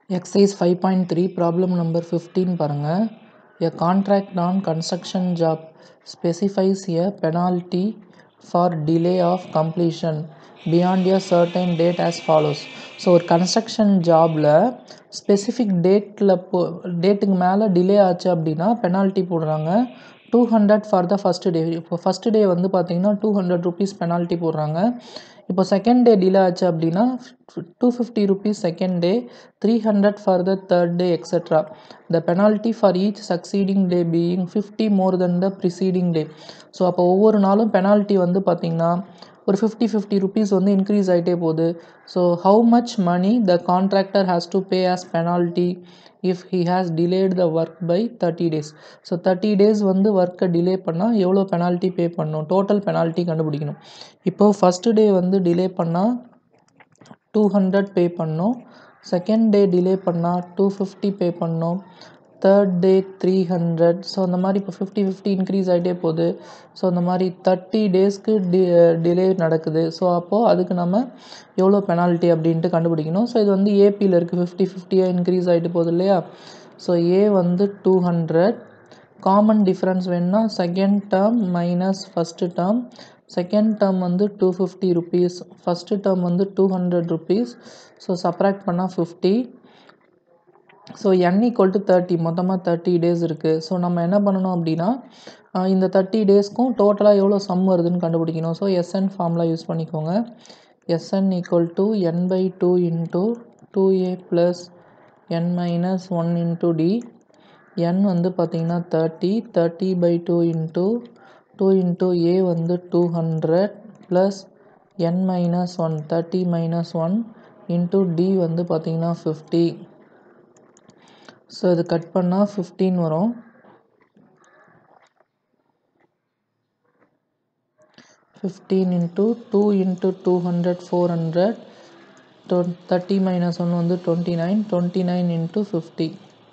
Exercise 5.3 problem number 15 பாருங்க A contract on construction job specifies a penalty for delay of completion beyond a certain date as follows so ஒரு construction ஜாபில் specific டேட்டில் போ டேட்டுக்கு மேலே delay ஆச்சு அப்படின்னா பெனால்ட்டி போடுறாங்க two hundred for the first day இப்போ ஃபஸ்ட் டே வந்து பார்த்தீங்கன்னா டூ ஹண்ட்ரட் ருபீஸ் பெனால்ட்டி போடுறாங்க இப்போ செகண்ட் டே டிலே ஆச்சு அப்படின்னா two fifty rupees second day three hundred for the third day etcetera the penalty for each succeeding day being fifty more than the preceding day so அப்போ ஒவ்வொரு நாளும் penalty வந்து பார்த்திங்கன்னா ஒரு ஃபிஃப்டி ஃபிஃப்டி ருபீஸ் வந்து increase ஆகிட்டே போகுது so how much money the contractor has to pay as penalty if he has delayed the work by thirty days so thirty days வந்து ஒர்க்கை டிலே பண்ணால் எவ்வளோ பெனால்ட்டி பே பண்ணணும் டோட்டல் பெனால்ட்டி கண்டுபிடிக்கணும் இப்போது ஃபஸ்ட்டு டே வந்து டிலே பண்ணால் டூ ஹண்ட்ரட் பே பண்ணோம் செகண்ட் டே டிலே பண்ணால் டூ ஃபிஃப்டி பே பண்ணோம் third day three hundred so அந்த மாதிரி இப்போ ஃபிஃப்டி ஃபிஃப்டி இன்க்ரீஸ் ஆகிட்டே போகுது ஸோ அந்த மாதிரி தேர்ட்டி டேஸ்க்கு டி டிலே நடக்குது ஸோ அப்போது அதுக்கு நம்ம எவ்வளோ பெனால்ட்டி அப்படின்ட்டு கண்டுபிடிக்கணும் ஸோ இது வந்து ஏபியில் இருக்குது ஃபிஃப்டி ஃபிஃப்டியாக இன்க்ரீஸ் ஆகிட்டு போகுது இல்லையா ஸோ ஏ வந்து டூ ஹண்ட்ரட் காமன் டிஃப்ரென்ஸ் வேணுன்னா second term minus first term second term வந்து two fifty rupees first term வந்து two hundred rupees so subtract பண்ணால் fifty so N equal to thirty மொத்தமாக thirty days இருக்குது so நம்ம என்ன பண்ணணும் அப்படின்னா இந்த தேர்ட்டி டேஸ்க்கும் டோட்டலாக எவ்வளோ சம் வருதுன்னு கண்டுபிடிக்கணும் ஸோ எஸ்என் ஃபார்முலா யூஸ் பண்ணிக்கோங்க S N equal to N by two into two A plus N minus one into D N வந்து பார்த்திங்கன்னா thirty thirty by two into two into A வந்து two hundred plus N minus one thirty minus one into D வந்து பார்த்திங்கன்னா fifty so இது cut பண்ணால் fifteen வரும் fifteen into two into two hundred four hundred then thirty minus one வந்து twenty nine twenty nine into fifty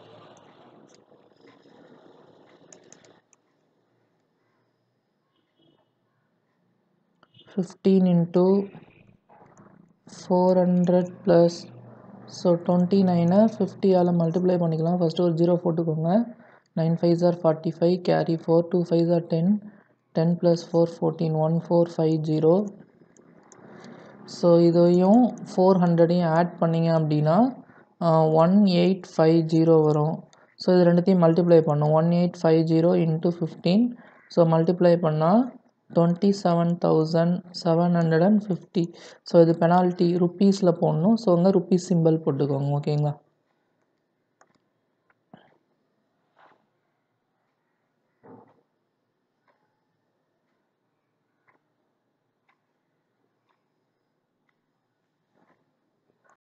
fifteen into four hundred plus so twenty நைனை ஃபிஃப்டியால் multiply பண்ணிக்கலாம் first ஒரு zero போட்டுக்கோங்க nine five ஜார் forty five carry four two five ஜார் ten ten plus four fourteen one four five zero so இதையும் four ஹண்ட்ரடையும் add பண்ணிங்க அப்படின்னா ஒன் எயிட் ஃபைவ் ஜீரோ வரும் ஸோ இது ரெண்டுத்தையும் மல்டிப்ளை பண்ணும் one eight five zero into fifteen so multiply பண்ணால் twenty seven thousand seven hundred and fifty so இது பெனால்ட்டி ருப்பீஸில் போடணும் ஸோ அங்கே ருப்பீஸ் சிம்பிள் போட்டுக்கோங்க ஓகேங்களா